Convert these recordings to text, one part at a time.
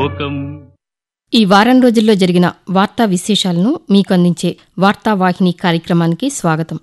లోకం ఈ వారం రోజుల్లో జరిగిన వార్తా విశేషాలను మీకు అందించే వార్తావాహిని కార్యక్రమానికి స్వాగతం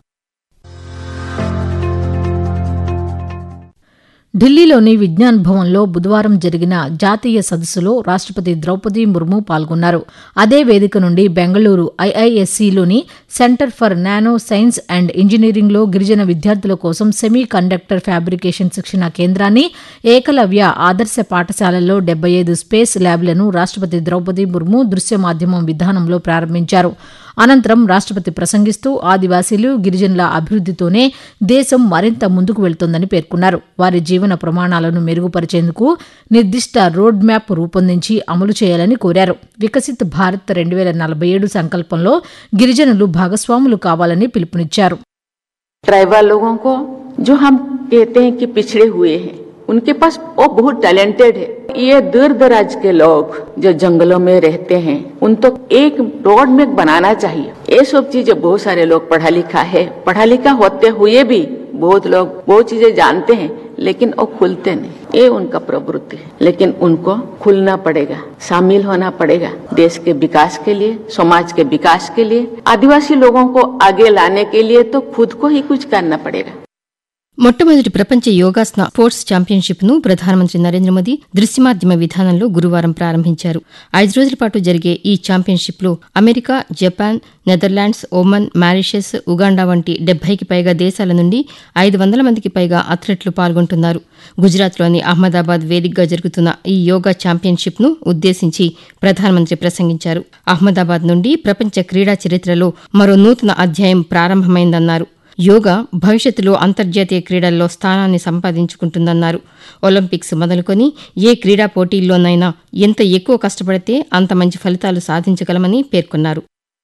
ఢిల్లీలోని విజ్ఞాన్ భవన్లో బుధవారం జరిగిన జాతీయ సదస్సులో రాష్ట్రపతి ద్రౌపది ముర్ము పాల్గొన్నారు అదే వేదిక నుండి బెంగళూరు ఐఐఎస్సిలోని centre for nano science and ఇంజనీరింగ్లో గిరిజన విద్యార్థుల కోసం సెమీ కండక్టర్ ఫ్యాబ్రికేషన్ శిక్షణ కేంద్రాన్ని ఏకలవ్య ఆదర్శ పాఠశాలల్లో డెబ్బై ఐదు స్పేస్ ల్యాబ్లను రాష్ట్రపతి ద్రౌపది ముర్ము దృశ్య మాధ్యమం విధానంలో ప్రారంభించారు అనంతరం రాష్ట్రపతి ప్రసంగిస్తూ ఆదివాసీలు గిరిజనుల అభివృద్దితోనే దేశం మరింత ముందుకు వెళ్తోందని పేర్కొన్నారు వారి జీవన ప్రమాణాలను మెరుగుపరిచేందుకు నిర్దిష్ట రోడ్ మ్యాప్ రూపొందించి అమలు చేయాలని కోరారు వికసిత్ భారత్ రెండు వేల నలభై ఏడు సంకల్పంలో గిరిజనులు భాగస్వాములు కావాలని పిలుపునిచ్చారు ट्राइबल लोगों को जो हम कहते हैं कि पिछड़े हुए हैं उनके पास वो बहुत टैलेंटेड है ये दूर दराज के लोग जो जंगलों में रहते हैं उन तो एक रोड में बनाना चाहिए ये सब चीजें बहुत सारे लोग पढ़ा लिखा है पढ़ा लिखा होते हुए भी बहुत लोग बहुत चीजें जानते हैं लेकिन वो खुलते नहीं ये उनका प्रवृत्ति है लेकिन उनको खुलना पड़ेगा शामिल होना पड़ेगा देश के विकास के लिए समाज के विकास के लिए आदिवासी लोगों को आगे लाने के लिए तो खुद को ही कुछ करना पड़ेगा మొట్టమొదటి ప్రపంచ యోగాసన స్పోర్ట్స్ ఛాంపియన్షిప్ ను ప్రధానమంత్రి నరేంద్ర మోదీ దృశ్యమాధ్యమ విధానంలో గురువారం ప్రారంభించారు ఐదు రోజుల పాటు జరిగే ఈ ఛాంపియన్షిప్ లో America Japan Netherlands Oman Mauritius Uganda వంటి డెబ్బైకి పైగా దేశాల నుండి ఐదు వందల మందికి పైగా అథ్లెట్లు పాల్గొంటున్నారు గుజరాత్లోని అహ్మదాబాద్ వేదికగా జరుగుతున్న ఈ యోగా ఛాంపియన్షిప్ ను ఉద్దేశించి ప్రధానమంత్రి ప్రసంగించారు అహ్మదాబాద్ నుండి ప్రపంచ క్రీడా చరిత్రలో మరో నూతన అధ్యాయం ప్రారంభమైందన్నారు యోగా భవిష్యత్తులో అంతర్జాతీయ క్రీడల్లో స్థానాన్ని సంపాదించుకుంటుందన్నారు ఒలింపిక్స్ మొదలుకొని ఏ క్రీడా పోటీల్లోనైనా ఎంత ఎక్కువ కష్టపడితే అంత మంచి ఫలితాలు సాధించగలమని పేర్కొన్నారు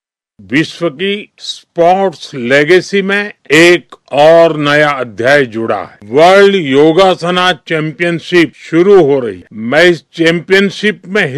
विश्व की स्पोर्ट्स लेगेसी में एक और नया अध्याय जुड़ा है वर्ल्ड योगासना चैंपियनशिप शुरू हो रही है मैं इस चैंपियनशिप में